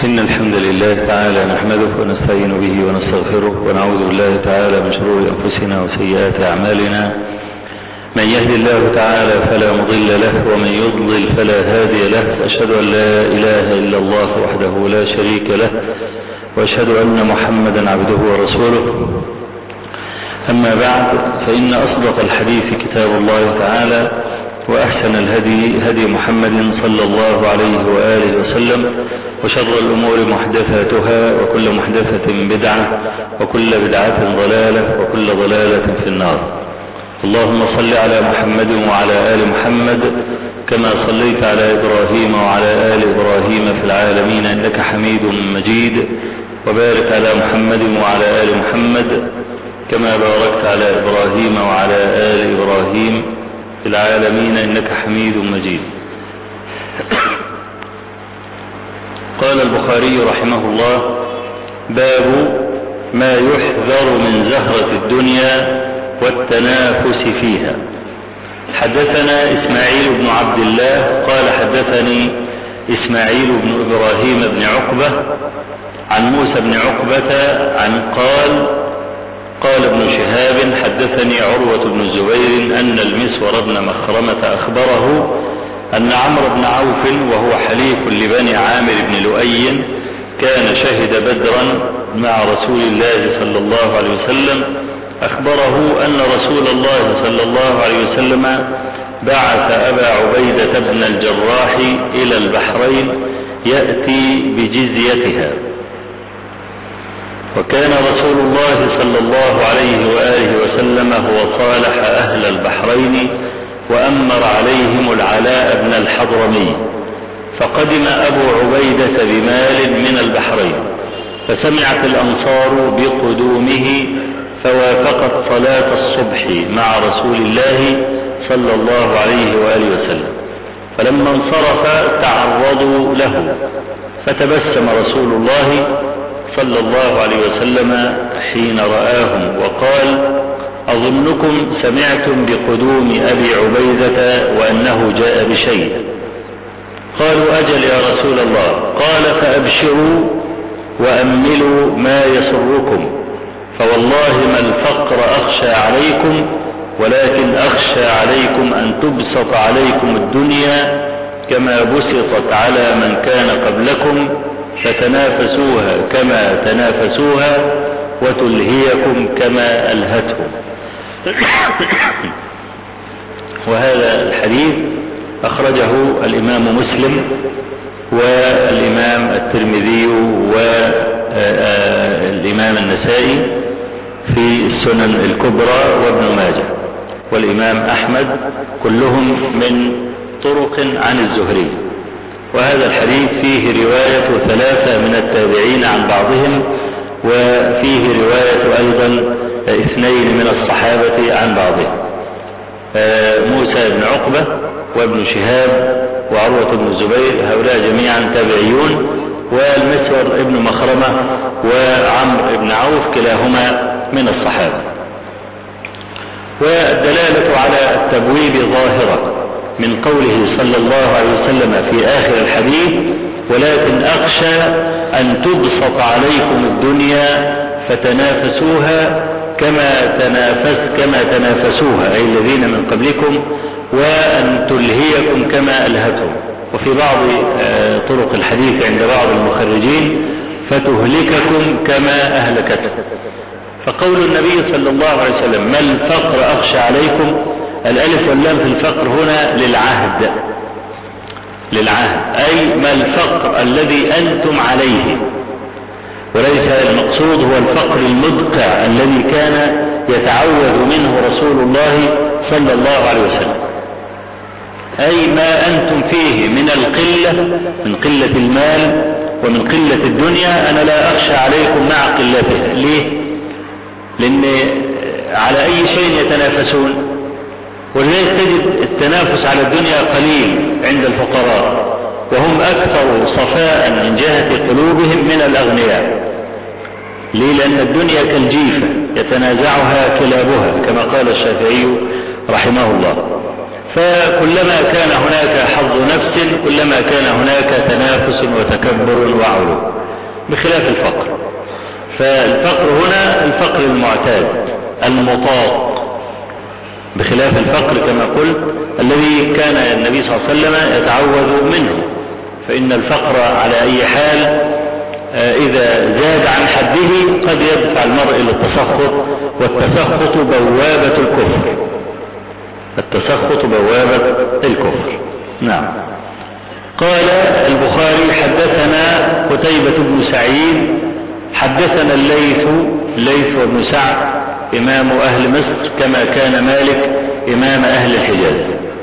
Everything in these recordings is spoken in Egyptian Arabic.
إن الحمد لله تعالى نحمده ونستعين به ونستغفره ونعوذ بالله تعالى من شرور أنفسنا وسيئات أعمالنا من يهد الله تعالى فلا مضل له ومن يضلل فلا هادي له أشهد أن لا إله إلا الله وحده لا شريك له وأشهد أن محمدا عبده ورسوله أما بعد فإن أصدق الحديث كتاب الله تعالى وأحسن الهدي هدي محمد صلى الله عليه وآله وسلم وشر الأمور محدثاتها وكل محدثة بدعة وكل بدعة ضلالة وكل ضلالة في النار اللهم صل على محمد وعلى آل محمد كما صليت على إبراهيم وعلى آل إبراهيم في العالمين إنك حميد مجيد وبارك على محمد وعلى آل محمد كما باركت على إبراهيم وعلى آل إبراهيم في العالمين إنك حميد مجيد قال البخاري رحمه الله باب ما يحذر من زهرة الدنيا والتنافس فيها حدثنا إسماعيل بن عبد الله قال حدثني إسماعيل بن إبراهيم بن عقبة عن موسى بن عقبة عن قال قال ابن شهاب حدثني عروة بن الزبير أن المسور بن مخرمة أخبره أن عمرو بن عوف وهو حليف لبني عامر بن لؤي كان شهد بدرا مع رسول الله صلى الله عليه وسلم أخبره أن رسول الله صلى الله عليه وسلم بعث أبا عبيدة بن الجراح إلى البحرين يأتي بجزيتها وكان رسول الله صلى الله عليه وآله وسلم هو صالح أهل البحرين وأمر عليهم العلاء بن الحضرمي فقدم أبو عبيدة بمال من البحرين فسمعت الأنصار بقدومه فوافقت صلاة الصبح مع رسول الله صلى الله عليه وآله وسلم فلما انصرف تعرضوا له فتبسم رسول الله صلى الله عليه وسلم حين رآهم وقال أظنكم سمعتم بقدوم أبي عبيدة وأنه جاء بشيء قالوا أجل يا رسول الله قال فأبشروا وأملوا ما يسركم فوالله ما الفقر أخشى عليكم ولكن أخشى عليكم أن تبسط عليكم الدنيا كما بسطت على من كان قبلكم فتنافسوها كما تنافسوها وتلهيكم كما ألهتهم وهذا الحديث أخرجه الإمام مسلم والإمام الترمذي والإمام النسائي في السنن الكبرى وابن ماجه والإمام أحمد كلهم من طرق عن الزهري وهذا الحديث فيه رواية ثلاثة من التابعين عن بعضهم وفيه رواية أيضا اثنين من الصحابة عن بعضهم موسى بن عقبة وابن شهاب وعروة بن الزبير هؤلاء جميعا تابعيون والمسور ابن مخرمة وعمرو بن عوف كلاهما من الصحابة والدلالة على التبويب ظاهرة من قوله صلى الله عليه وسلم في آخر الحديث ولكن أخشى أن تبسط عليكم الدنيا فتنافسوها كما تنافس كما تنافسوها أي الذين من قبلكم وأن تلهيكم كما ألهتهم وفي بعض طرق الحديث عند بعض المخرجين فتهلككم كما أهلكتهم فقول النبي صلى الله عليه وسلم ما الفقر أخشى عليكم الألف واللام في الفقر هنا للعهد للعهد أي ما الفقر الذي أنتم عليه وليس المقصود هو الفقر المدقع الذي كان يتعوذ منه رسول الله صلى الله عليه وسلم أي ما أنتم فيه من القلة من قلة المال ومن قلة الدنيا أنا لا أخشى عليكم مع قلتها ليه لأن على أي شيء يتنافسون ولذلك تجد التنافس على الدنيا قليل عند الفقراء وهم أكثر صفاء من جهة قلوبهم من الأغنياء ليه لأن الدنيا كالجيفة يتنازعها كلابها كما قال الشافعي رحمه الله فكلما كان هناك حظ نفس كلما كان هناك تنافس وتكبر وعلو بخلاف الفقر فالفقر هنا الفقر المعتاد المطاق بخلاف الفقر كما قلت الذي كان النبي صلى الله عليه وسلم يتعوذ منه فإن الفقر على أي حال إذا زاد عن حده قد يدفع المرء إلى التسخط والتسخط بوابة الكفر التسخط بوابة الكفر نعم قال البخاري حدثنا قتيبة بن سعيد حدثنا الليث الليث بن سعد إمام أهل مصر كما كان مالك إمام أهل الحجاز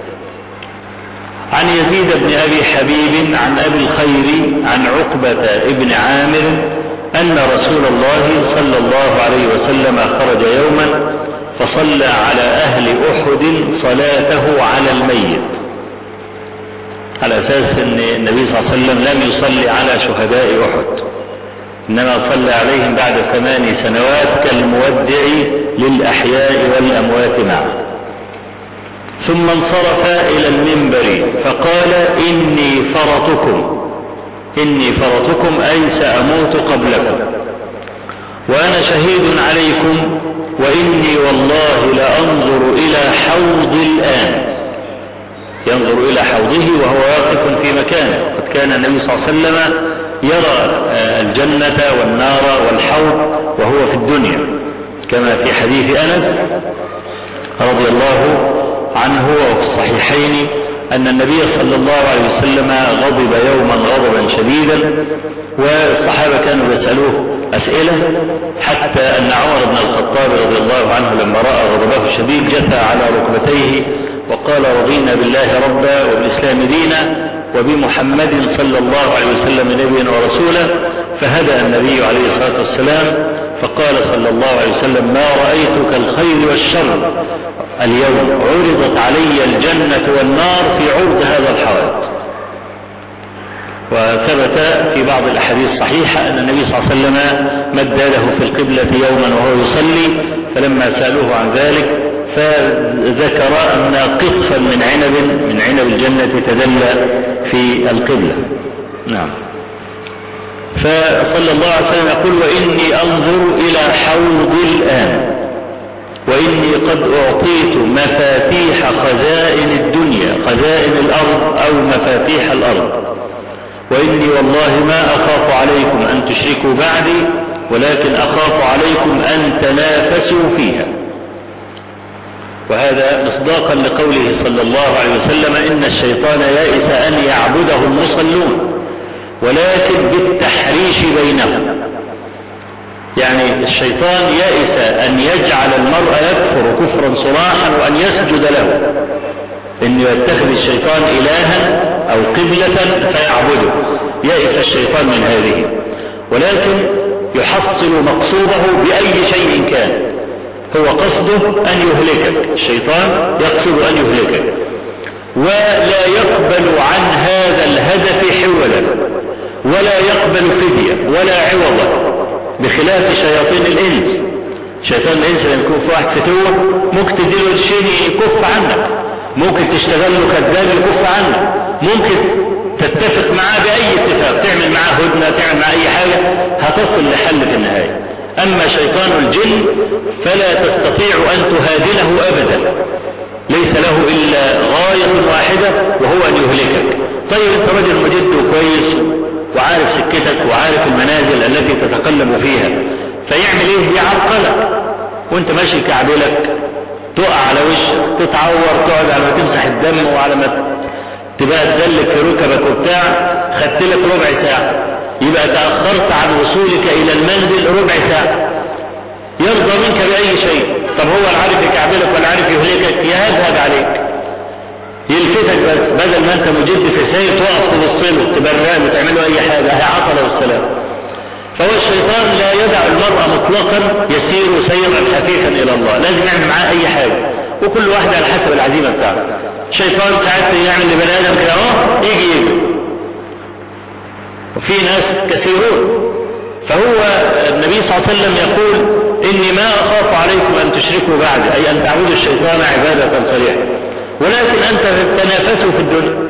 عن يزيد بن أبي حبيب عن أبي الخير عن عقبة ابن عامر أن رسول الله صلى الله عليه وسلم خرج يوما فصلى على أهل أحد صلاته على الميت على أساس أن النبي صلى الله عليه وسلم لم يصلي على شهداء أحد إنما صلى عليهم بعد ثمان سنوات كالمودع للأحياء والأموات معه ثم انصرف إلى المنبر فقال إني فرطكم إني فرطكم أي سأموت قبلكم وأنا شهيد عليكم وإني والله لأنظر إلى حوض الآن ينظر إلى حوضه وهو واقف في مكانه قد كان النبي صلى الله عليه وسلم يرى الجنة والنار والحوض وهو في الدنيا كما في حديث أنس رضي الله عنه وفي الصحيحين أن النبي صلى الله عليه وسلم غضب يوما غضبا شديدا والصحابة كانوا يسألوه أسئلة حتى أن عمر بن الخطاب رضي الله عنه لما رأى غضبه الشديد جثى على ركبتيه وقال رضينا بالله ربا وبالإسلام دينا وبمحمد صلى الله عليه وسلم نبيا ورسولا فهدأ النبي عليه الصلاة والسلام فقال صلى الله عليه وسلم ما رأيت كالخير والشر اليوم عرضت علي الجنة والنار في عرض هذا الحوادث وثبت في بعض الأحاديث الصحيحة أن النبي صلى الله عليه وسلم مد له في القبلة يوما وهو يصلي فلما سألوه عن ذلك فذكر أن قطفا من عنب من عنب الجنة تدلى في القبلة نعم فصلى الله عليه وسلم يقول وإني أنظر إلى حوض الآن وإني قد أعطيت مفاتيح خزائن الدنيا خزائن الأرض أو مفاتيح الأرض وإني والله ما أخاف عليكم أن تشركوا بعدي ولكن أخاف عليكم أن تنافسوا فيها وهذا مصداقا لقوله صلى الله عليه وسلم إن الشيطان يائس أن يعبده المصلون ولكن بالتحريش بينهم يعني الشيطان يائس أن يجعل المرء يكفر كفرا صراحا وأن يسجد له أن يتخذ الشيطان إلها أو قبلة فيعبده يائس الشيطان من هذه ولكن يحصل مقصوده بأي شيء كان هو قصده أن يهلكك الشيطان يقصد أن يهلكك ولا يقبل عن هذا الهدف حولا ولا يقبل فدية ولا عوضا بخلاف شياطين الإنس شيطان الإنس لما يكون في واحد فتوة ممكن تديله الشيء يكف عنك ممكن تشتغل له كذاب يكف عنك ممكن تتفق معاه بأي اتفاق تعمل معاه هدنة تعمل معاه أي حاجة هتصل لحل في النهاية أما شيطان الجن فلا تستطيع أن تهادنه أبدا ليس له إلا غاية واحدة وهو أن يهلكك طيب أنت رجل مجد وكويس وعارف سكتك وعارف المنازل التي تتقلب فيها فيعمل ايه يعرقلك وانت ماشي كعبلك تقع على وشك تتعور تقعد على ما تمسح الدم وعلى ما تبقى تدلك في ركبك وبتاع خدت لك ربع ساعة يبقى تأخرت عن وصولك إلى المنزل ربع ساعة يرضى منك بأي شيء طب هو لا عارف يكعبلك ولا عارف يهلكك يهدهد عليك يلفتك بس بدل ما انت مجد في سير تقف تبص له تبرئه وتعمل له اي حاجه هي عطله والسلام فهو الشيطان لا يدع المرء مطلقا يسير سيرا خفيفا الى الله لازم يعمل معاه اي حاجه وكل واحد على حسب العزيمه بتاعته الشيطان ساعات يعمل لبني ادم كده اهو يجي يجي وفي ناس كثيرون فهو النبي صلى الله عليه وسلم يقول اني ما اخاف عليكم ان تشركوا بعد اي ان تعبدوا الشيطان عباده صريحه ولكن أنت تنافسوا في الدنيا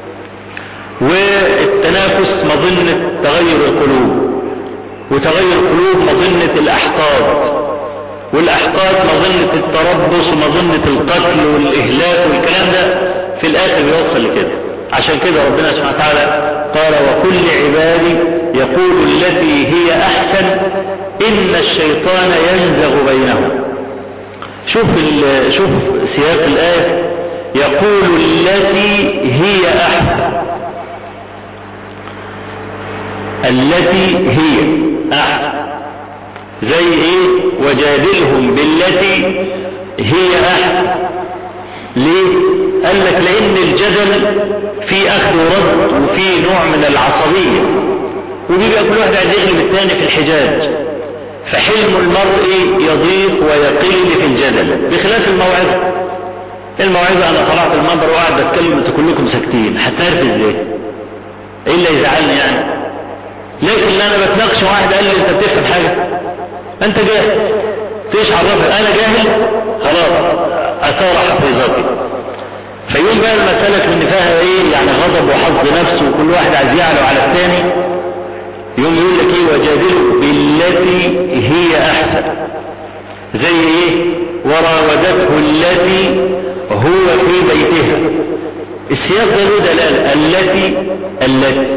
والتنافس مظنة تغير القلوب وتغير القلوب مظنة الأحقاد والأحقاد مظنة التربص ومظنة القتل والإهلاك والكلام ده في الآخر بيوصل لكده عشان كده ربنا سبحانه وتعالى قال وكل عبادي يقول التي هي أحسن إن الشيطان ينزغ بينهم شوف شوف سياق الآية يقول التي هي أحسن التي هي أحسن زي ايه وجادلهم بالتي هي احسن ليه قال لك لان الجدل في اخذ ورد وفي نوع من العصبية وبيبقى كل واحد عايز يغلب الثاني في الحجاج فحلم المرء يضيق ويقل في الجدل بخلاف الموعظة الموعظة انا طلعت المنبر وقاعد بتكلم انتوا كلكم ساكتين هتعرف ازاي ايه اللي يزعلني يعني لكن انا بتناقش واحد قال لي انت بتفهم حاجة انت جاهل تيش عرفك انا جاهل خلاص اثار حفيظتي فيوم بقى المسألة ان فيها ايه يعني غضب وحظ نفسه وكل واحد عايز يعلو على الثاني يوم يقول لك ايه وجادله بالتي هي احسن زي ايه وراودته التي هو في بيتها السياق ده له دلالة التي التي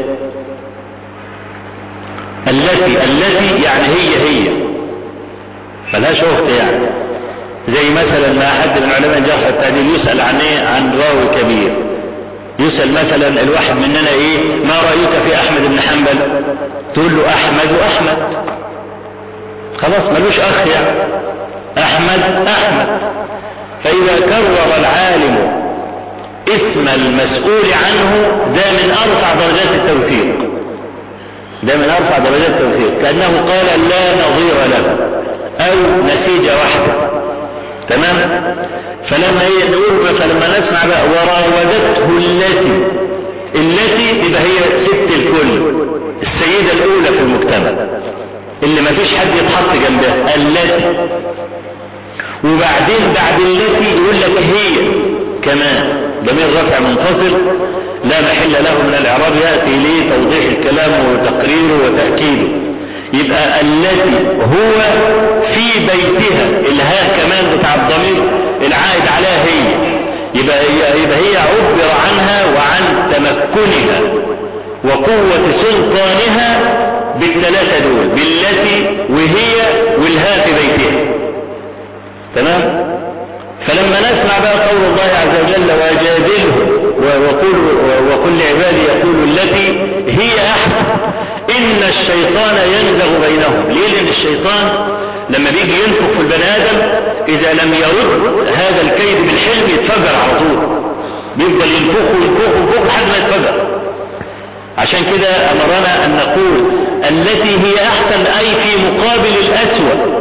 التي التي يعني هي هي ملهاش اخت يعني زي مثلا ما حد من علماء الجرح التعديل يسأل عن ايه عن راوي كبير يسأل مثلا الواحد مننا ايه ما رأيك في احمد بن حنبل تقول له احمد واحمد خلاص ملوش اخ يعني احمد احمد فاذا كرر العالم اسم المسؤول عنه ده من ارفع درجات التوثيق ده من ارفع درجات التوثيق كأنه قال لا نظير له او نسيج واحدة تمام فلما هي نقول فلما نسمع بقى وراودته التي التي تبقى هي ست الكل السيدة الاولى في المجتمع اللي ما فيش حد يتحط جنبها التي وبعدين بعد التي يقول لك هي كمان ضمير رفع منفصل لا محل له من الاعراب ياتي لتوضيح الكلام وتقريره وتاكيده يبقى التي هو في بيتها الها كمان بتاع الضمير العائد عليها هي يبقى هي, يبقى هي عبر عنها وعن تمكنها وقوة سلطانها بالثلاثة دول بالتي وهي والها في بيتها تمام فلما نسمع بقى قول الله عز وجل وجادله وقل, وكل عبادي يقول التي هي احسن ان الشيطان ينزغ بينهم ليه لان الشيطان لما بيجي ينفخ في البني ادم اذا لم يرد هذا الكيد بالحلم يتفجر على طول بيفضل ينفخ وينفخ وينفخ لحد ما يتفجر عشان كده امرنا ان نقول التي هي احسن اي في مقابل الاسوأ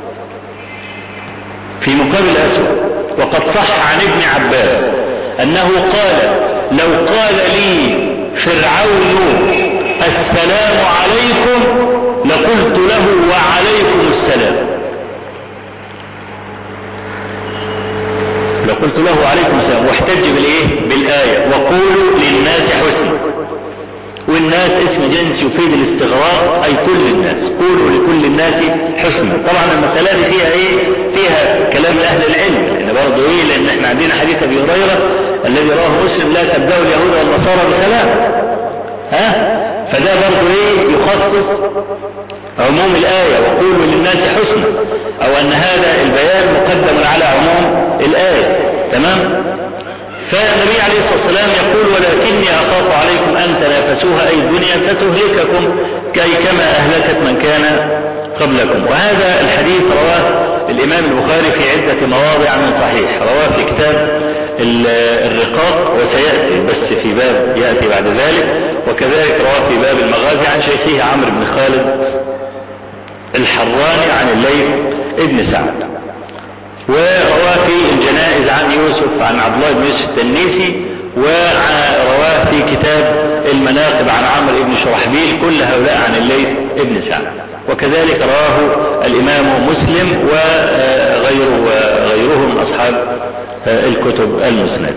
في مقابل الاسوأ وقد صح عن ابن عباس انه قال لو قال لي فرعون السلام عليكم لقلت له وعليكم السلام لقلت له وعليكم السلام واحتج بالايه بالايه وقولوا للناس حسنا والناس اسم جنس يفيد الاستغراق اي كل الناس قولوا لكل الناس حسنا طبعا المسألة دي فيها ايه فيها كلام اهل العلم لان برضه ايه لان احنا عندنا حديث ابي هريرة الذي رواه مسلم لا تبدأوا اليهود والنصارى بسلام ها فده برضه ايه يخصص عموم الآية وقولوا للناس حسنا او ان هذا البيان مقدم على عموم الآية تمام فالنبي عليه الصلاة والسلام يقول ولكني أخاف عليكم أن تنافسوها أي الدنيا فتهلككم كي كما أهلكت من كان قبلكم وهذا الحديث رواه الإمام البخاري في عدة مواضع من صحيح رواه في كتاب الرقاق وسيأتي بس في باب يأتي بعد ذلك وكذلك رواه في باب المغازي عن شيخه عمرو بن خالد الحراني عن الليث ابن سعد ورواه في الجنائز عن يوسف عن عبد الله بن يوسف التنيسي ورواه في كتاب المناقب عن عمرو بن شرحبيل كل هؤلاء عن الليث ابن سعد وكذلك رواه الإمام مسلم وغيره غيره من أصحاب الكتب المسند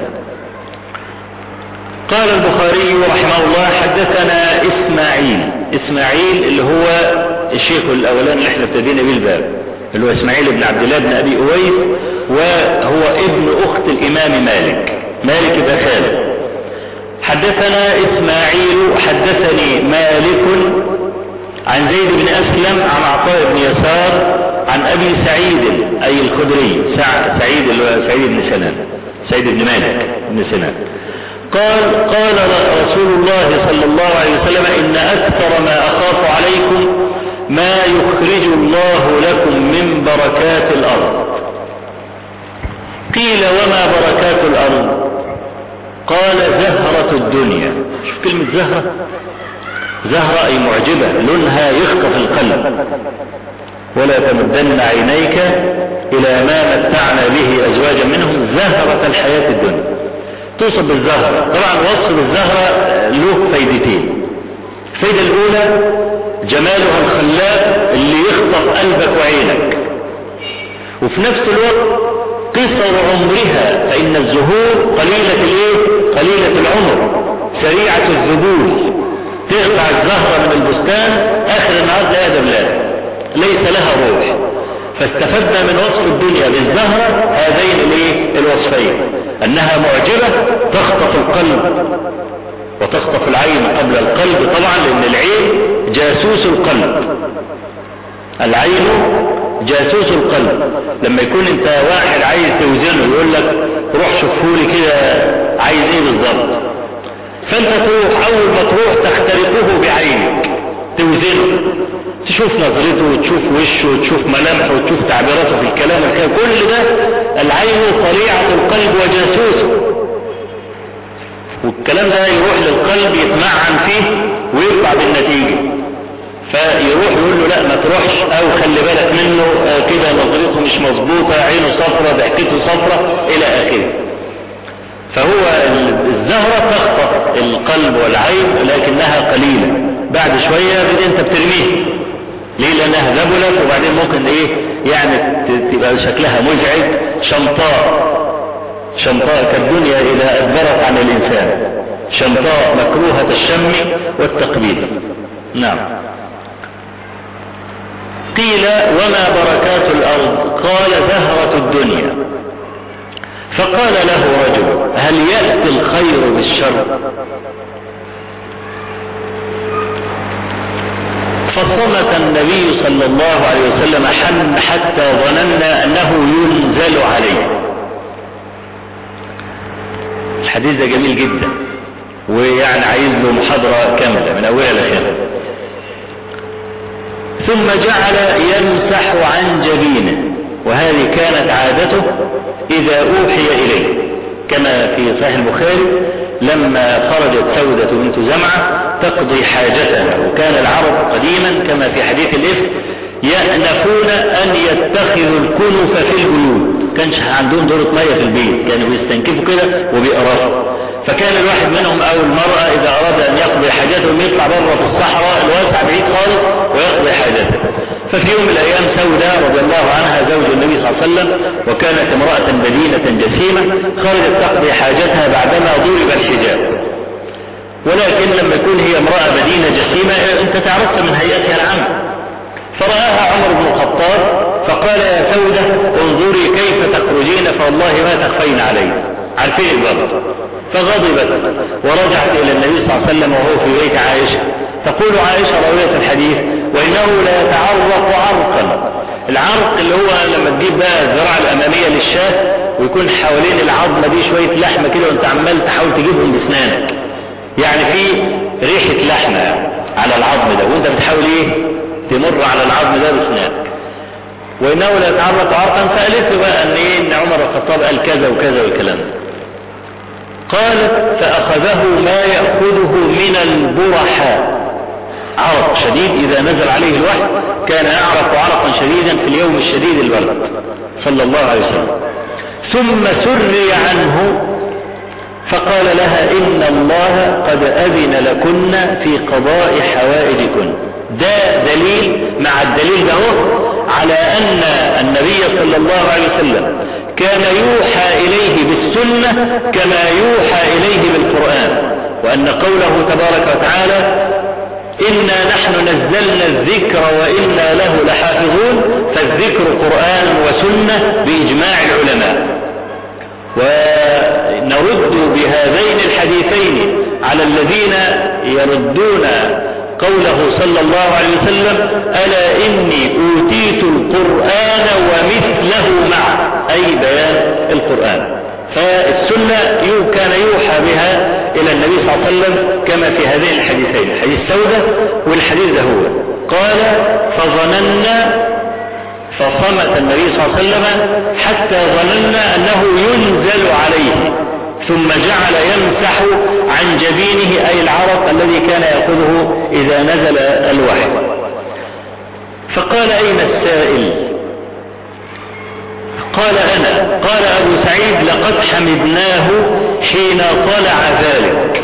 قال البخاري رحمه الله حدثنا اسماعيل اسماعيل اللي هو الشيخ الاولاني اللي احنا ابتدينا بيه الباب اللي هو اسماعيل بن عبد الله بن ابي اويس وهو ابن اخت الامام مالك مالك بن خالد حدثنا اسماعيل حدثني مالك عن زيد بن اسلم عن عطاء بن يسار عن ابي سعيد اي الخدري سعيد اللي هو سعيد بن سنان سعيد بن مالك بن سنان قال قال رسول الله صلى الله عليه وسلم ان اكثر ما اخاف عليكم ما يخرج الله لكم من بركات الارض قيل وما بركات الارض قال زهرة الدنيا شوف كلمة زهرة زهرة اي معجبة لونها يخطف القلب ولا تمدن عينيك الى ما متعنا به ازواجا منهم زهرة الحياة الدنيا توصف بالزهرة طبعا وصف بالزهرة له فايدتين الفايدة الاولى جمالها الخلاب اللي يخطف قلبك وعينك وفي نفس الوقت قصر عمرها فإن الزهور قليلة الايه قليلة العمر سريعة الذبول تقطع الزهرة من البستان آخر النهار لا يدب ليس لها روح فاستفدنا من وصف الدنيا بالزهرة هذين الايه الوصفين انها معجبة تخطف القلب وتخطف العين قبل القلب طبعا لان العين جاسوس القلب العين جاسوس القلب لما يكون انت واحد عايز توزنه يقول لك روح شوفهولي كده عايز ايه بالظبط فانت تروح اول ما تروح تخترقه بعينك توزنه تشوف نظرته وتشوف وشه وتشوف ملامحه وتشوف تعبيراته في الكلام الكلام كل ده العين طليعة القلب وجاسوسه والكلام ده يروح للقلب يتمعن فيه ويطلع بالنتيجة فيروح يقول له لا ما تروحش او خلي بالك منه آه كده نظرته مش مظبوطة عينه صفرة ضحكته صفرة الى اخره فهو الزهرة تخطف القلب والعين لكنها قليلة بعد شوية انت بترميه ليه لانها ذبلت وبعدين ممكن ايه يعني تبقى شكلها مزعج شمطاء شمطاء كالدنيا اذا ادبرت عن الانسان شمطاء مكروهة الشم والتقبيل نعم قيل وما بركات الارض قال زهرة الدنيا فقال له رجل هل يأتي الخير بالشر فصمت النبي صلى الله عليه وسلم حن حتى ظننا انه ينزل عليه الحديث ده جميل جدا ويعني عايز له محاضرة كاملة من اولها لاخرها ثم جعل يمسح عن جبينه وهذه كانت عادته اذا اوحي اليه كما في صحيح البخاري لما خرجت سودة بنت زمعة تقضي حاجتها وكان العرب قديما كما في حديث الإفك يأنفون أن يتخذوا الكنف في البيوت كانش عندهم دورة مية في البيت كانوا بيستنكفوا كده وبيقرفوا فكان الواحد منهم أو المرأة إذا أراد أن يقضي حاجته يطلع بره في الصحراء الواسع بعيد خالص ويقضي حاجته ففي يوم من الأيام سودة رضي الله عنها زوج النبي صلى الله عليه وسلم وكانت امرأة بدينة جسيمة خرجت تقضي حاجتها بعدما ضرب الحجاب ولكن لما يكون هي امرأة بدينة جسيمة انت تعرفت من هيئتها العامة فرآها عمر بن الخطاب فقال يا سودة انظري كيف تخرجين فوالله ما تخفين علي عارفين الباب فغضبت ورجعت الى النبي صلى الله عليه وسلم وهو في بيت عائشة تقول عائشة راوية الحديث وانه لا يتعرق عرقا العرق اللي هو لما تجيب بقى الذراع الامامية للشاة ويكون حوالين العظمة دي شوية لحمة كده وانت عمال تحاول تجيبهم باسنانك يعني في ريحة لحمة على العظم ده وانت بتحاول ايه تمر على العظم ده باسنانك وانه لا يتعرق عرقا فقالت بقى ان ايه ان عمر الخطاب قال كذا وكذا والكلام ده قالت فاخذه ما ياخذه من البرحاء عرق شديد اذا نزل عليه الوحي كان يعرق عرقا شديدا في اليوم الشديد البرد صلى الله عليه وسلم ثم سري عنه فقال لها إن الله قد أذن لكن في قضاء حوائجكن ده دليل مع الدليل ده على أن النبي صلى الله عليه وسلم كان يوحى إليه بالسنة كما يوحى إليه بالقرآن وأن قوله تبارك وتعالى إنا نحن نزلنا الذكر وإنا له لحافظون فالذكر قرآن وسنة بإجماع العلماء ونرد بهذين الحديثين على الذين يردون قوله صلى الله عليه وسلم ألا إني أوتيت القرآن ومثله معه أي بيان القرآن فالسنة كان يوحى بها إلى النبي صلى الله عليه وسلم كما في هذين الحديثين الحديث سودة والحديث ده هو قال فظننا فصمت النبي صلى الله عليه وسلم حتى ظننا أنه ينزل عليه ثم جعل يمسح عن جبينه أي العرق الذي كان يأخذه إذا نزل الوحي فقال أين السائل قال أنا قال أبو سعيد لقد حمدناه حين طلع ذلك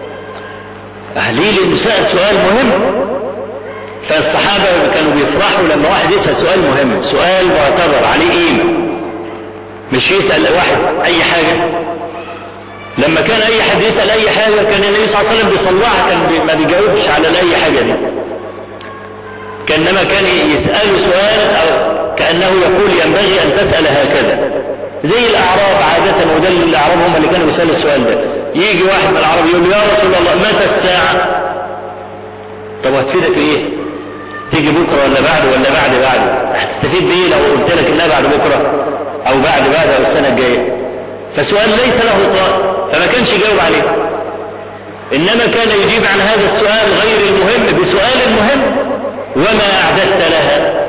أهليل سأل سؤال مهم فالصحابة كانوا بيفرحوا لما واحد يسأل سؤال مهم سؤال معتبر عليه قيمة مش يسأل واحد أي حاجة لما كان أي حد يسأل أي حاجة كان النبي صلى الله عليه وسلم بيصلحها كان ما بيجاوبش على أي حاجة دي كانما كان يسأله سؤال أو كأنه يقول ينبغي أن تسأل هكذا زي الأعراب عادة وده الأعراب هم اللي كانوا يسألوا السؤال ده يجي واحد من الأعراب يقول له يا رسول الله متى الساعة طب هتفيدك ايه تيجي بكرة ولا بعد ولا بعد بعد هتستفيد بايه لو قلت لك انها بعد بكرة او بعد بعد او السنة الجاية فسؤال ليس له طائل فما كانش يجاوب عليه انما كان يجيب عن هذا السؤال غير المهم بسؤال مهم وما اعددت لها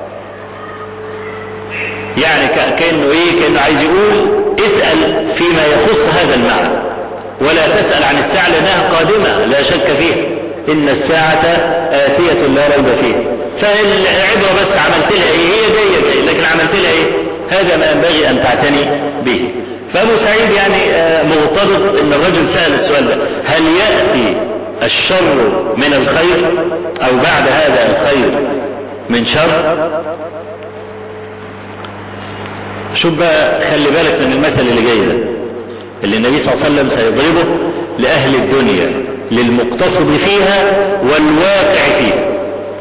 يعني كأنه ايه كأنه عايز يقول اسأل فيما يخص هذا المعنى ولا تسأل عن الساعة لأنها قادمة لا شك فيها إن الساعة آتية لا ريب فيها فالعبرة بس عملت لها ايه هي جاية جاية لكن عملت لها ايه هذا ما ينبغي أن تعتني به فأبو سعيد يعني مغتبط إن الرجل سأل السؤال ده هل يأتي الشر من الخير أو بعد هذا الخير من شر شوف بقى خلي بالك من المثل اللي جاي ده اللي النبي صلى الله عليه وسلم سيضربه لأهل الدنيا للمقتصد فيها والواقع فيها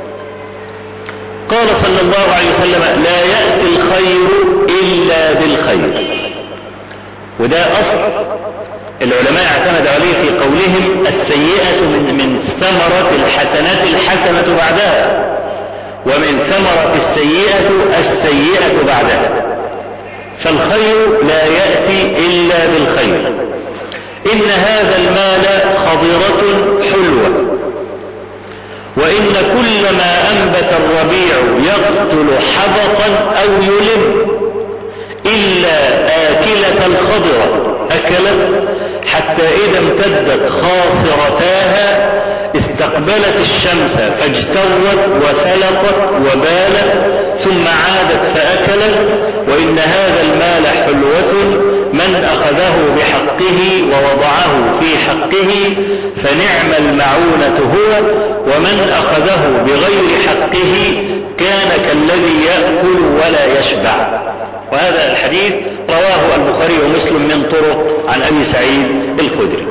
قال صلى الله عليه وسلم لا يأتي الخير إلا بالخير وده أصل العلماء اعتمد عليه في قولهم السيئة من, من ثمرة الحسنات الحسنة بعدها ومن ثمرة السيئة السيئة بعدها فالخير لا يأتي إلا بالخير إن هذا المال خضرة حلوة وإن كل ما أنبت الربيع يقتل حبطا أو يلم إلا آكلة الخضرة أكلت حتى إذا امتدت خاصرتاها استقبلت الشمس فاجترت وفلقت وبالت ثم عادت فأكلت وإن هذا المال حلوة من أخذه بحقه ووضعه في حقه فنعم المعونة هو ومن أخذه بغير حقه كان كالذي يأكل ولا يشبع وهذا الحديث رواه البخاري ومسلم من طرق عن أبي سعيد الخدري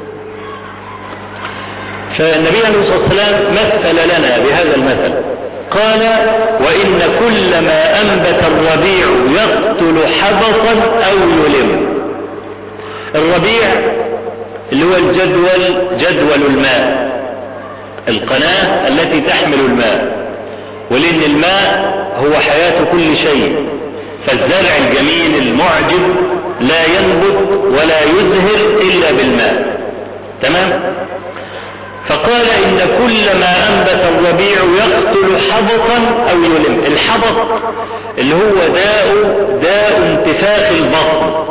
فالنبي عليه الصلاة والسلام مثل لنا بهذا المثل قال وإن كل ما أنبت الربيع يقتل حبطا أو يلم الربيع اللي هو الجدول جدول الماء القناة التي تحمل الماء ولأن الماء هو حياة كل شيء فالزرع الجميل المعجب لا ينبت ولا يزهر إلا بالماء تمام فقال إن كل ما أنبت الربيع يقتل حبطا أو يلم الحبط اللي هو داء داء انتفاخ البطن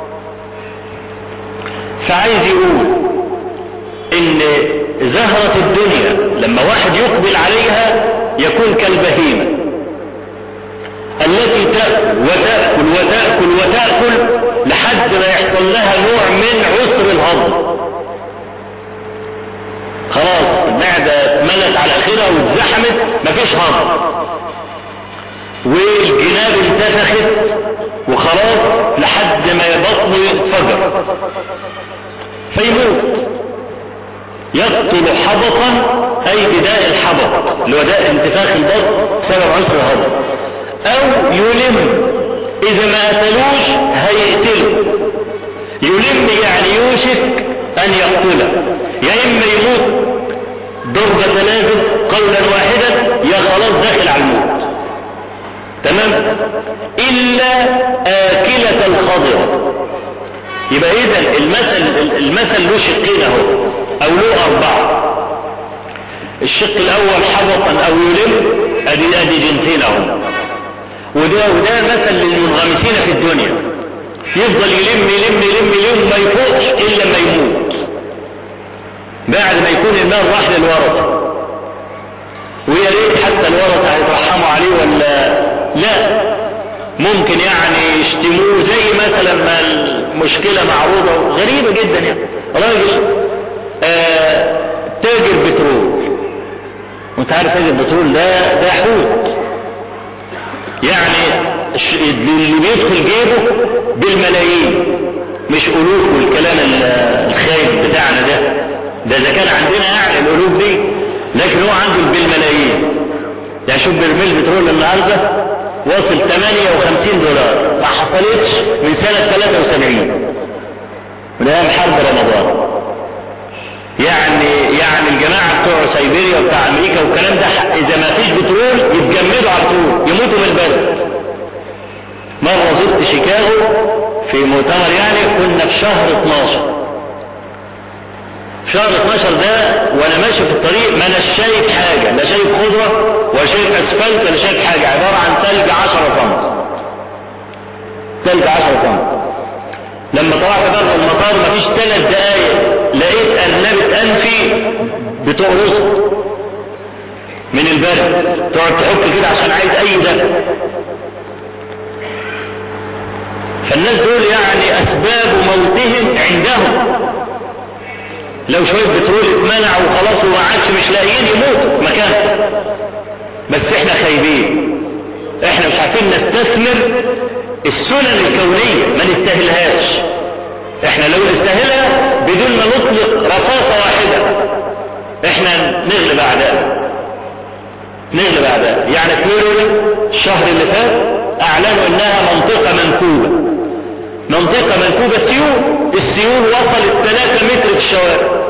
فعايز يقول إن زهرة الدنيا لما واحد يقبل عليها يكون كالبهيمة التي تأكل وتأكل وتأكل وتأكل لحد ما يحصل لها نوع من عسر الهضم خلاص المعدة اتملت على اخرها واتزحمت مفيش هضم والجناب انتفخت وخلاص لحد ما بطنه يتفجر فيموت يقتل حبطا اي بداء الحبط اللي هو داء انتفاخ البطن سبب عسر الهضم او يلم اذا ما قتلوش هيقتله يلم يعني يوشك ان يقتله يا اما يموت ضربة لازم قولا واحدا يا خلاص داخل على الموت تمام الا اكلة الخضرة يبقى اذا المثل المثل له شقين اهو او له اربعة الشق الاول حبطا او يلم ادي ادي جنسين اهو وده وده مثل للمنغمسين في الدنيا يفضل يلم يلم يلم يلم ما يفوقش الا ما يموت بعد ما يكون المال راح للورثة ويا ريت حتى الورثة هيترحموا عليه ولا لا ممكن يعني يشتموه زي مثلا ما المشكلة معروضة غريبة جدا يعني راجل آه تاجر بترول وانت عارف تاجر بترول ده ده حوت يعني اللي بيدخل جيبه بالملايين مش ألوف والكلام الخايف بتاعنا ده ده إذا كان عندنا يعني الألوف دي لكن هو عنده بالملايين يعني شوف برميل بترول النهارده وصل 58 دولار ما حصلتش من سنة 73 من أيام حرب رمضان يعني يعني الجماعة بتوع سيبيريا وبتاع أمريكا والكلام ده إذا ما فيش بترول يتجمدوا على طول يموتوا من البرد مرة زرت شيكاغو في مؤتمر يعني كنا في شهر 12 شهر 12 ده وانا ماشي في الطريق ما انا شايف حاجة لا شايف خضرة ولا شايف اسفلت ولا شايف حاجة عبارة عن ثلج 10 سم ثلج 10 سم لما طلعت بره المطار مفيش ثلاث دقايق لقيت ارنبة انفي بتقرص من البرد تقعد تحك كده عشان عايز اي دفع فالناس دول يعني اسباب موتهم عندهم لو شوية بترول اتمنع وخلاص وما عادش مش لاقيين يموت مكان بس احنا خايبين احنا مش عارفين نستثمر السنن الكونية ما نستاهلهاش احنا لو نستاهلها بدون ما نطلق رصاصة واحدة احنا نغلب اعداء نغلب اعداء يعني فلوريدا الشهر اللي فات اعلنوا انها منطقة منكوبة منطقة منكوبة سيول السيول وصلت 3 متر في الشوارع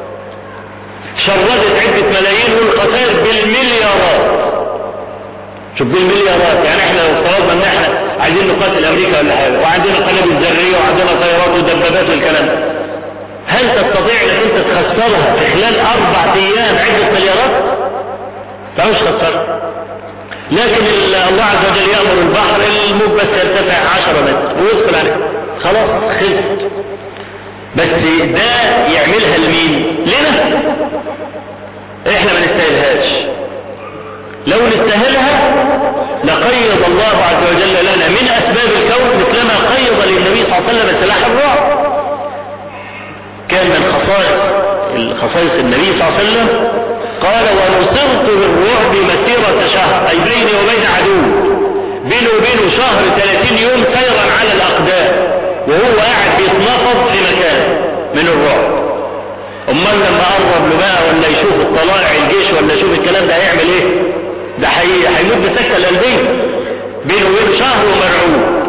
شردت عدة ملايين والخسائر بالمليارات شوف بالمليارات يعني احنا لو افترضنا ان احنا عايزين نقاتل امريكا ولا حاجه وعندنا قنابل ذريه وعندنا طيارات ودبابات والكلام ده هل تستطيع انك انت تخسرها في خلال اربع ايام عده مليارات؟ فمش خسرها لكن الله عز وجل يامر البحر الموج بس يرتفع 10 متر ويدخل عليه خلاص خلصت بس ده يعملها لمين؟ لنا احنا ما نستاهلهاش لو نستاهلها لقيض الله عز وجل لنا من اسباب الكون مثلما قيض للنبي صلى الله عليه وسلم سلاح الرعب كان من خصائص خصائص النبي صلى الله عليه وسلم قال ونصرت بالرعب مسيرة شهر اي بيني وبين عدو بينه وبينه شهر 30 يوم سيرا على الاقدام وهو قاعد بيتنفض في مكان من الرعب امال لما قرب له بقى ولا يشوف الطلائع الجيش ولا يشوف الكلام ده هيعمل ايه ده هيموت بسكتة القلبية بينه وبينه شهر ومرعوب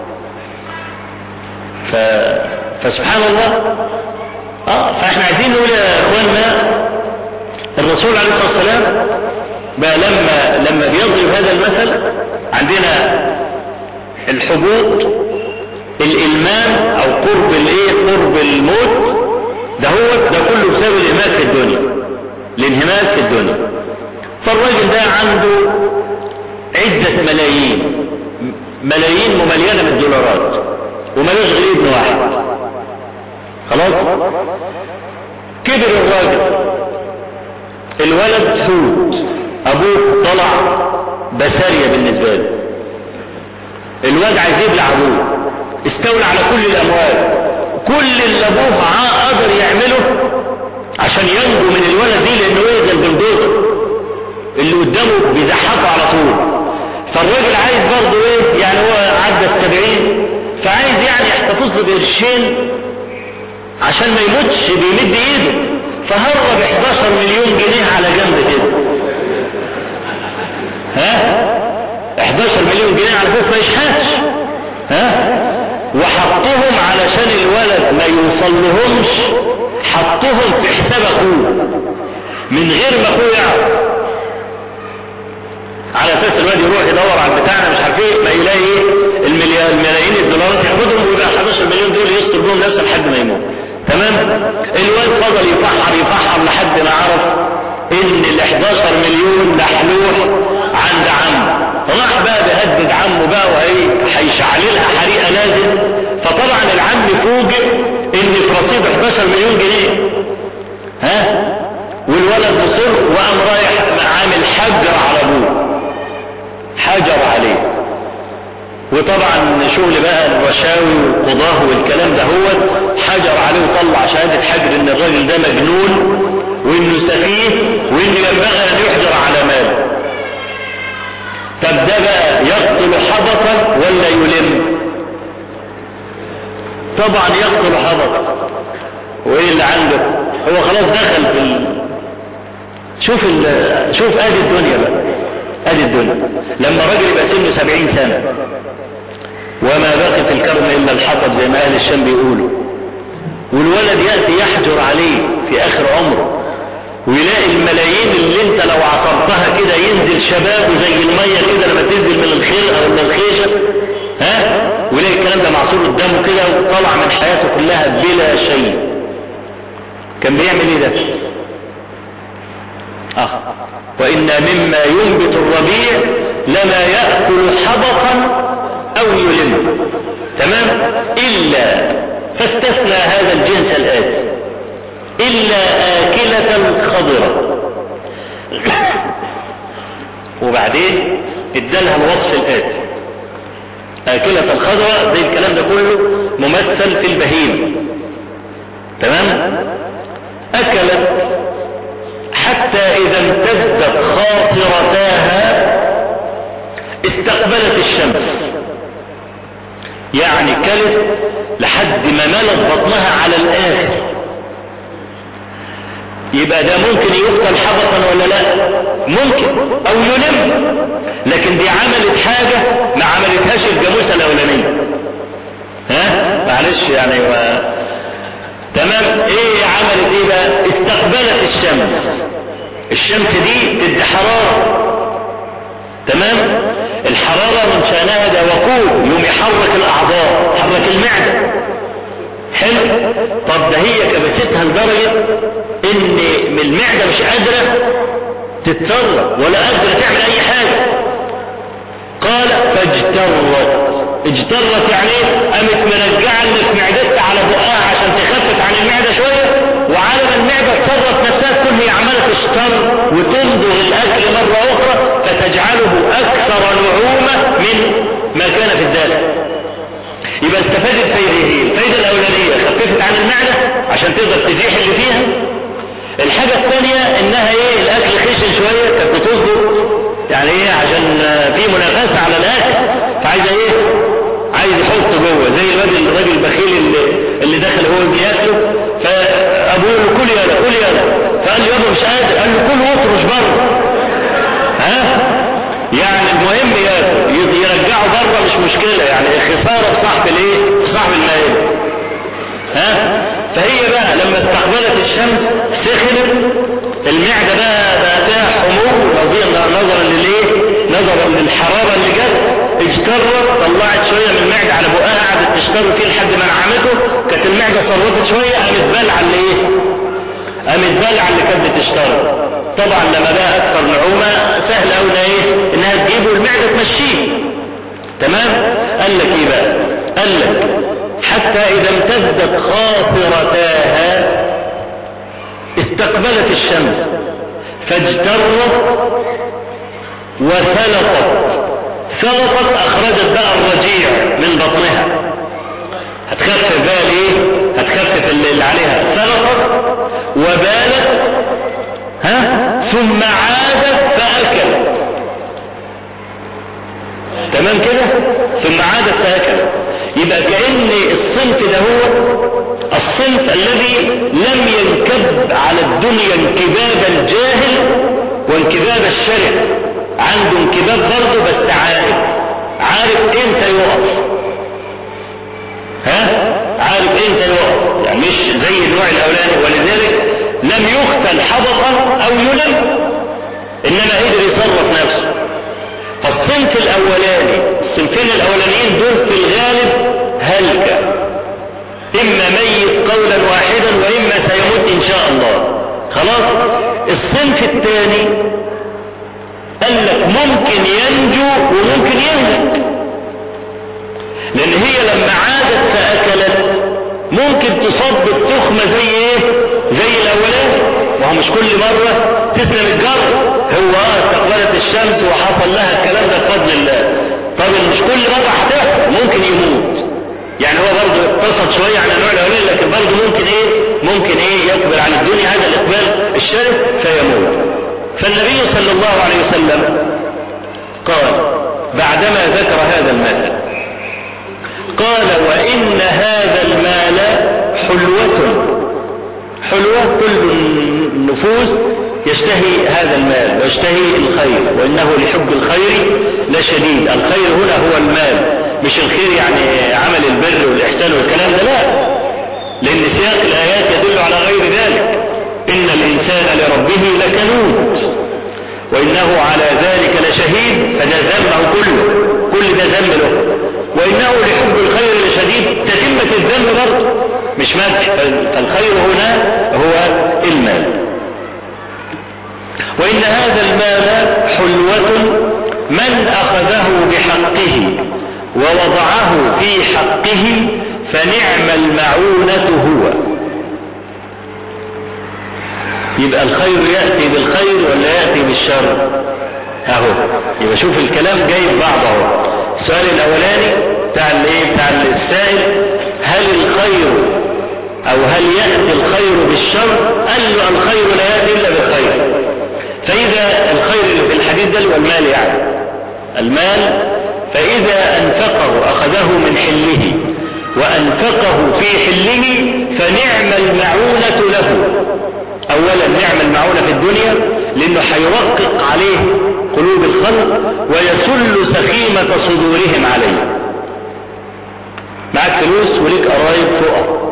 ف... فسبحان الله اه فاحنا عايزين نقول يا اخواننا الرسول عليه الصلاه والسلام بقى لما لما بيضرب هذا المثل عندنا الحبوط الالمان او قرب الايه قرب الموت ده هو ده كله بسبب الانهماك في الدنيا الانهماك في الدنيا فالراجل ده عنده عدة ملايين ملايين ممليانة بالدولارات وملوش غير ابن واحد خلاص كبر الراجل الولد حوت ابوه طلع بسارية بالنسبة له الواد عايز يبلع ابوه استولى على كل الاموال كل اللي ابوه قدر يعمله عشان ينجو من الولد دي لانه ايه زي البلدوزر اللي قدامه بيزحفه على طول فالراجل عايز برضه ايه يعني هو عدى السبعين فعايز يعني يحتفظ له بقرشين عشان ما يموتش بيمد ايده فهرب 11 مليون جنيه على جنب كده ها 11 مليون جنيه على فكره ما يشحتش ها وحطهم علشان الولد ما يوصل لهمش حطهم في حساب اخوه من غير ما اخوه يعرف على اساس الواد يروح يدور على بتاعنا مش عارف ايه ما يلاقي ايه المليون الملايين الدولارات ياخدهم ويبقى 11 مليون دول يستر بهم نفسه لحد ما يموت تمام الواد فضل يفحر يفحر لحد ما عرف ان ال 11 مليون محلوح عند عمه راح بقى بهدد عمه بقى وهي هيشعللها حريقه لازم فطبعا العم فوجئ ان في رصيد 11 مليون جنيه ها والولد مصر وقام رايح عامل حجر على ابوه حجر عليه وطبعا شغل بقى الرشاوي والقضاه والكلام ده هو حجر عليه وطلع شهادة حجر ان الراجل ده مجنون وانه سفيه وانه ينبغي ان يحجر على ماله طب ده بقى يقتل حبطا ولا يلم طبعا يقتل حبطا وايه اللي عنده هو خلاص دخل في ال... شوف ال... شوف ادي الدنيا بقى ادي الدنيا لما راجل يبقى سنه سبعين سنة وما بقي في الكرم الا الحطب زي ما اهل الشام بيقولوا والولد يأتي يحجر عليه في اخر عمره ويلاقي الملايين اللي انت لو عصرتها كده ينزل شباب زي المية كده لما تنزل من الخير او من الخيشة ها ويلاقي الكلام ده معصور قدامه كده وطلع من حياته كلها بلا شيء كان بيعمل ايه ده اه وإن مما ينبت الربيع لما يأكل حبطا أو يلم تمام إلا فاستثنى هذا الجنس الآتي إلا آكلة خضرة وبعدين ادالها الوصف الآتي آكلة الخضرة زي الكلام ده كله ممثل في البهيمة تمام أكلت حتى إذا امتدت خاطرتاها استقبلت الشمس يعني كلت لحد ما ملت بطنها على الآخر يبقى ده ممكن يقتل حبطا ولا لا ممكن او يلم لكن دي عملت حاجة ما عملتهاش الجاموسة الاولانية ها معلش يعني و... تمام ايه عملت ايه بقى استقبلت الشمس الشمس دي تدي حرارة تمام الحرارة من شأنها ده وقود يوم يحرك الاعضاء يحرك المعدة حلو طب ده هي كبستها لدرجة ان من المعدة مش قادرة تتصرف ولا قادرة تعمل اي حاجة قال فاجترت اجترت يعني ايه قامت مرجعه اللي في معدتها على بقها عشان تخفف عن المعدة شوية وعلى ما المعدة تصرف نفسها تكون هي عمالة تشتر وتمضغ الاكل مرة اخرى فتجعله اكثر نعومة من ما كان في الداخل يبقى استفادت فايدتين الفايدة الاولانية خففت عن المعدة عشان تقدر تزيح اللي فيها الحاجة الثانية انها ايه الاكل خشن شوية كانت بتصدر يعني ايه عشان في منافسة على الاكل فعايزة ايه عايز يحط جوه زي الراجل الراجل البخيل اللي, اللي دخل هو بياكله فابوه له كل يلا كل يلا فقال له يابا مش قادر قال له كل واطرش بره ها يعني المهم يرجعه بره مش مشكلة يعني خسارة صاحب الايه صاحب المال ها فهي بقى لما استقبلت الشمس سخنت المعدة بقى بقى فيها حموم نظرا للايه نظرا للحرارة اللي جت اجترت طلعت شوية من المعدة على بقها قعدت تشتر فيه لحد ما نعمته كانت المعدة صرفت شوية قامت بلعة اللي ايه قامت بلعة اللي كانت بتشتر طبعا لما بقى اكثر نعومة سهل قوي ايه انها تجيبه المعدة تمشيه تمام قال لك ايه بقى قال لك حتى اذا امتدت خاطرتاها استقبلت الشمس فاجترت وسلطت سلطت اخرجت بقى الرجيع من بطنها هتخفف بقى الايه هتخفف اللي عليها سلطت وبالت ها ثم عادت فاكلت تمام كده ثم عادت فأكلت يبقى كأن الصنف ده هو الصنف الذي لم ينكب على الدنيا انكباب الجاهل وانكباب الشرع عنده انكباب برضه بس عارف عارف امتى يقف ها عارف امتى يقف يعني مش زي النوع الاولاني ولذلك لم يختل حبطا او يلم انما قدر يصرف نفسه فالصنف الاولاني الصنفين الاولانيين دول في الغالب هلكة اما ميت قولا واحدا واما سيموت ان شاء الله خلاص الصنف الثاني قال لك ممكن ينجو وممكن يهلك لان هي لما عادت فاكلت ممكن تصاب بالتخمة زي ايه زي الاولاني وهو مش كل مرة تسلم الجر هو اه استقبلت الشمس وحصل لها الكلام ده بفضل الله طب مش كل مرة هتحصل ممكن يموت يعني هو برضه اقتصد شوية عن النوع الاولاني لكن برضه ممكن ايه ممكن ايه يقبل على الدنيا هذا الاقبال الشرف فيموت فالنبي صلى الله عليه وسلم قال بعدما ذكر هذا المثل قال وإن هذا المال حلوة حلوة كل النفوس يشتهي هذا المال ويشتهي الخير وإنه لحب الخير لشديد الخير هنا هو المال مش الخير يعني عمل البر والإحسان والكلام ده لا لأن سياق الآيات يدل على غير ذلك إن الإنسان لربه لكنود وإنه على ذلك لشهيد فده ذنبه كله كل ده ذنب له وإنه لحب الخير لشديد تتمة الذنب برضه مش مدح فالخير هنا هو المال وإن هذا المال حلوة من أخذه بحقه ووضعه في حقه فنعم المعونة هو يبقى الخير يأتي بالخير ولا يأتي بالشر اهو يبقى شوف الكلام جاي بعض اهو السؤال الاولاني بتاع الايه بتاع السائل هل الخير او هل يأتي الخير بالشر قال له الخير لا يأتي الا بالخير فاذا الخير اللي في الحديث ده هو المال يعني المال فاذا انفقه اخذه من حله وانفقه في حله فنعم المعونة له اولا نعم المعونة في الدنيا لانه هيرقق عليه قلوب الخلق ويسل سخيمة صدورهم عليه معك فلوس وليك قرايب فوق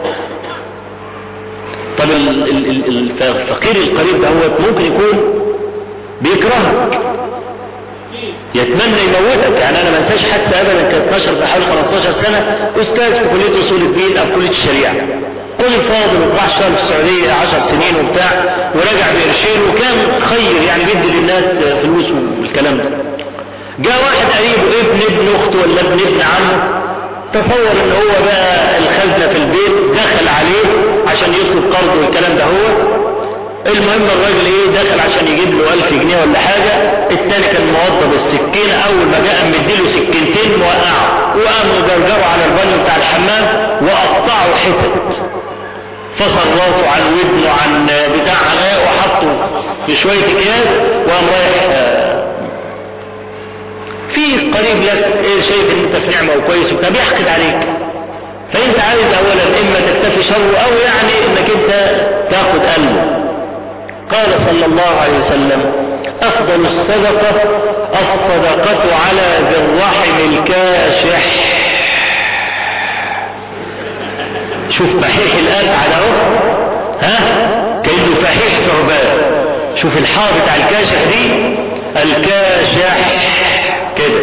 طب الفقير القريب ده هو ممكن يكون بيكرهك يتمنى يموتك يعني انا ما انساش حتى ابدا كان 12 حوالي 15 سنه استاذ في كليه اصول الدين او كليه الشريعه كل فاضل وراح اشتغل في السعوديه 10 سنين وبتاع وراجع بقرشين وكان خير يعني بيدي للناس فلوس والكلام ده جاء واحد قريبه ابن ابن اخته ولا ابن ابن عمه تصور ان هو بقى الخزنه في البيت دخل عليه عشان يطلب قرض والكلام ده هو المهم الراجل ايه دخل عشان يجيب له 1000 جنيه ولا حاجة التاني كان موضب السكينة اول ما جاء مديله سكينتين موقعه وقام مجرجره على البانيو بتاع الحمام وقطعه حتت فصل راسه عن ودنه عن بتاع علاء وحطه في شوية اكياس وقام رايح في قريب لك ايه شايف ان انت في نعمة وكويس وبتاع بيحقد عليك فانت عايز اولا اما تكتفي شره او يعني انك انت تاخد قلبه قال صلى الله عليه وسلم افضل الصدقة الصدقة على ذي الرحم الكاشح شوف بحيح الآن على اهو ها كأنه فحيح ثعبان شوف الحاء بتاع الكاشح دي الكاشح كده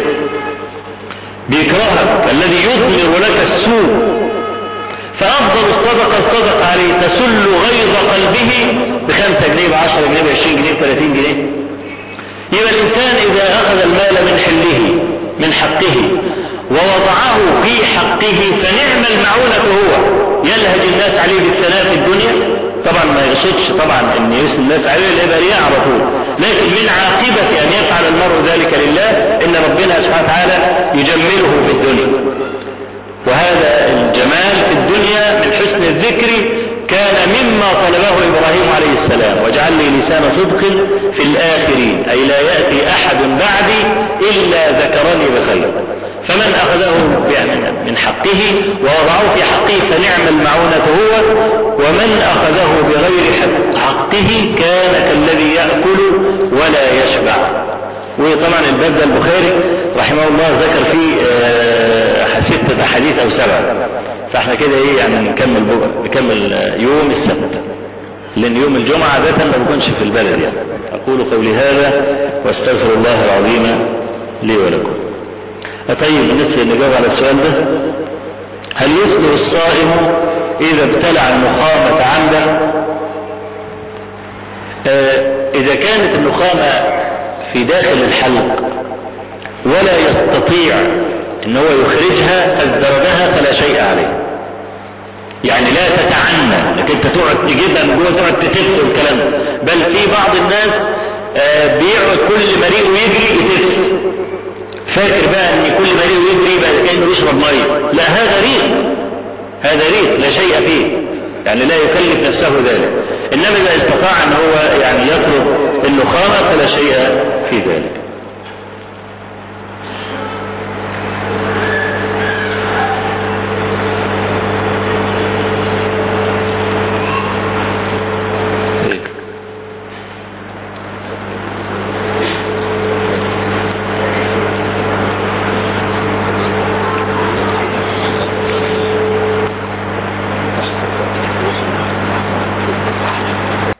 بيكرهك الذي يثمر لك السوء فأفضل الصدقة الصدقة عليه تسل غيظ قلبه بخمسة جنيه بعشرة جنيه بعشرين جنيه بثلاثين جنيه يبقى الإنسان إذا أخذ المال من حله من حقه ووضعه في حقه فنعم المعونة هو يلهج الناس عليه بالثناء في الدنيا طبعا ما يقصدش طبعا ان يسمى الناس عليه اللي يبقى رياء على طول لكن من عاقبة ان يفعل المرء ذلك لله ان ربنا سبحانه وتعالى يجمله في الدنيا وهذا الجمال في الدنيا من حسن الذكر كان مما طلبه إبراهيم عليه السلام واجعل لي لسان صدق في الآخرين أي لا يأتي أحد بعدي إلا ذكرني فيه بخير فمن أخذه يعني من حقه ووضعه في حقه فنعم المعونة هو ومن أخذه بغير حقه كان كالذي يأكل ولا يشبع وطبعا الباب ده البخاري رحمه الله ذكر فيه ستة أحاديث أو سبعة فاحنا كده ايه يعني نكمل بقى نكمل يوم السبت لأن يوم الجمعة عادة ما بكونش في البلد يعني أقول قولي هذا واستغفر الله العظيم لي ولكم طيب بالنسبة نجاوب على السؤال ده هل يفطر الصائم إذا ابتلع النخامة عمدا آه إذا كانت النخامة في داخل الحلق ولا يستطيع ان هو يخرجها أزدردها فلا شيء عليه يعني لا تتعنى انك انت تقعد تجيبها من جوه تقعد تتف والكلام بل في بعض الناس آه بيقعد كل مريء ويجري يتف فاكر بقى ان كل مريء ويجري بقى كانه يشرب ميه لا هذا ريق هذا ريق لا شيء فيه يعني لا يكلف نفسه ذلك انما اذا استطاع ان هو يعني يطلب النخامه فلا شيء